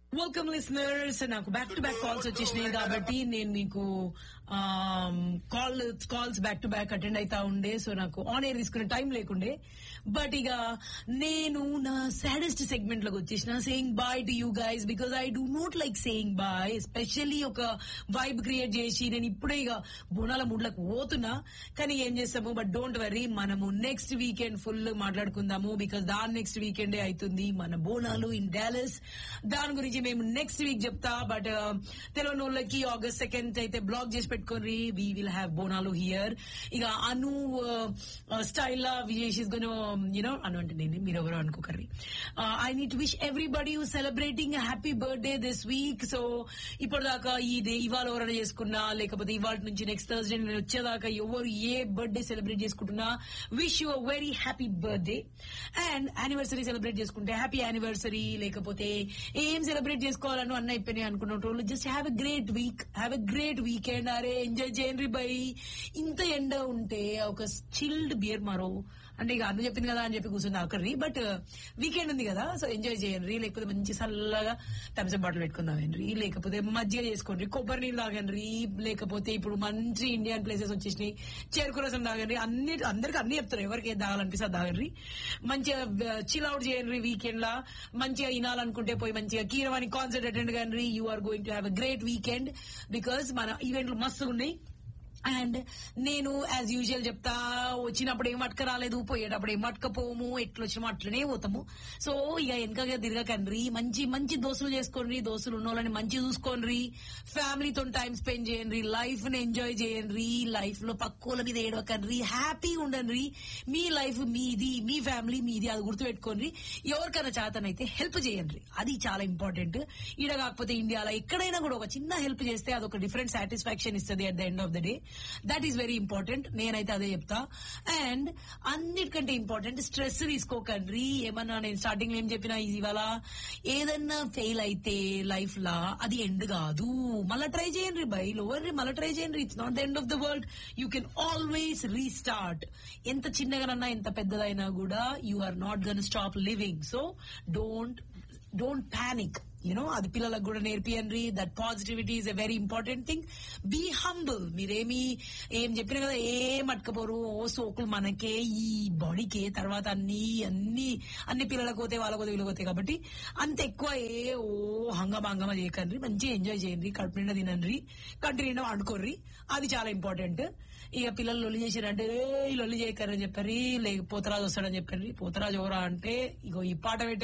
welcome listeners నాకు back to back calls వచ్చేసినాయి కాబట్టి నేను మీకు call calls back to back attend అవుతా ఉండే సో నాకు ఆన్ ఎయిర్ తీసుకునే టైం లేకుండే బట్ ఇక నేను నా సాడెస్ట్ సెగ్మెంట్ లోకి వచ్చేసిన saying bye to you guys because I do not like saying bye especially ఒక వైబ్ క్రియేట్ చేసి నేను ఇప్పుడే ఇక బోనాల మూడ్లకు పోతున్నా కానీ ఏం చేస్తాము బట్ డోంట్ వరీ మనము నెక్స్ట్ వీకెండ్ ఫుల్ మాట్లాడుకుందాము బికాస్ దాని నెక్స్ట్ వీకెండే అవుతుంది మన బోనాలు ఇన్ డాలస్ దాని గురించి మేము నెక్స్ట్ వీక్ చెప్తా బట్ తెలియని వాళ్ళకి ఆగస్ట్ సెకండ్ అయితే బ్లాక్ చేసి పెట్టుకోర్రి we will have Bonalu here ఇక అను స్టైల్ లా విజయ్ గోన్ యూనో అను అంటే నేను మీరు ఎవరు అనుకోకర్రి I need wish everybody who celebrating happy birthday this week so ఇప్పటిదాకా ఈ డే ఇవాళ ఎవరైనా చేసుకున్నా లేకపోతే ఇవాళ నుంచి నెక్స్ట్ థర్స్డే నేను వచ్చేదాకా ఎవరు ఏ బర్త్డే సెలబ్రేట్ చేసుకుంటున్నా wish you very happy birthday and anniversary celebrate చేసుకుంటే హ్యాపీ యానివర్సరీ లేకపోతే ఏం సెలబ్రేట్ చేసుకోవాలను అన్న అయిపోయినాయి అనుకున్న just have a great week have a great weekend అరే ఎంజాయ్ చేయండి బై ఇంత ఎండ ఉంటే ఒక చిల్డ్ బియర్ మరో అంటే ఇక అన్న చెప్పింది కదా అని చెప్పి కూర్చుంది అక్కడి బట్ వీకెండ్ ఉంది కదా సో ఎంజాయ్ చేయండి లేకపోతే మంచి చల్లగా థమ్స్అప్ బాటిల్ పెట్టుకుందామండి లేకపోతే మజ్జిగ చేసుకోండి కొబ్బరి నీళ్ళు తాగండి లేకపోతే ఇప్పుడు మంచి ఇండియన్ ప్లేసెస్ వచ్చేసినాయి చేరుకు రసం తాగండి అన్ని అందరికి అన్ని చెప్తారు ఎవరికి ఏది తాగాలనిపిస్తే అది తాగండి మంచిగా చిల్ అవుట్ చేయండి వీకెండ్ లా మంచిగా వినాలనుకుంటే పోయి మంచిగా కీరవాణి కాన్సర్ట్ అటెండ్ కండి you are going to have a great weekend because మన ఈవెంట్లు మస్తు ఉన్నాయి అండ్ నేను యాజ్ యూజువల్ చెప్తా వచ్చినప్పుడు ఏం మట్క రాలేదు పోయేటప్పుడు ఏం మట్కపోము ఎట్లా వచ్చినా అట్లనే పోతాము సో ఇక వెనకగా తిరగకండ్రి మంచి మంచి దోస్తులు చేసుకోండి దోస్తులు ఉన్న వాళ్ళని మంచి చూసుకోండి ఫ్యామిలీతో టైం స్పెండ్ చేయండి లైఫ్ ని ఎంజాయ్ చేయండి లైఫ్ లో పక్కోల మీద ఏడవకండి హ్యాపీగా ఉండండి మీ లైఫ్ మీది మీ ఫ్యామిలీ మీది అది గుర్తుపెట్టుకోండి ఎవరికైనా చేతనైతే హెల్ప్ చేయండి అది చాలా ఇంపార్టెంట్ ఈడ కాకపోతే ఇండియాలో ఎక్కడైనా కూడా ఒక చిన్న హెల్ప్ చేస్తే అది ఒక డిఫరెంట్ సాటిస్ఫాక్షన్ ఇస్తుంది at the end of the day that is very important నేనైతే అదే చెప్తా అండ్ అన్నిటికంటే ఇంపార్టెంట్ స్ట్రెస్ తీసుకోకండి ఏమన్నా నేను స్టార్టింగ్ లో ఏం చెప్పినా ఇవాళ ఏదన్నా ఫెయిల్ అయితే లైఫ్ లా అది ఎండ్ కాదు మళ్ళీ ట్రై చేయండి బై లోవర్ మళ్ళీ ట్రై చేయండి it's not the end of the world you can always restart ఎంత చిన్నగానన్నా ఎంత పెద్దదైనా కూడా you are not gonna stop living so don't don't panic you know అది పిల్లలకు కూడా నేర్పియండి that positivity is a very important thing be humble మీరేమి ఏం చెప్పిన కదా ఏం అట్టుకపోరు ఓ సోకులు మనకే ఈ బాడీకే తర్వాత అన్ని అన్ని అన్ని పిల్లలకు పోతే వాళ్ళకు పోతే వీళ్ళకి పోతాయి కాబట్టి అంత ఎక్కువ ఏ ఓ హంగమా హంగమా చేయకండి మంచిగా ఎంజాయ్ చేయండి కడుపు నిండా తినండి కంటి నిండా వండుకోర్రి అది చాలా ఇంపార్టెంట్ ఇక పిల్లలు లొల్లి చేసిరంటే ఏ లొల్లి చేయకరని చెప్పారు లేక పోతరాజు వస్తాడని చెప్పారు పోతరాజు ఎవరా అంటే ఇగో ఈ పాట పెట్టారు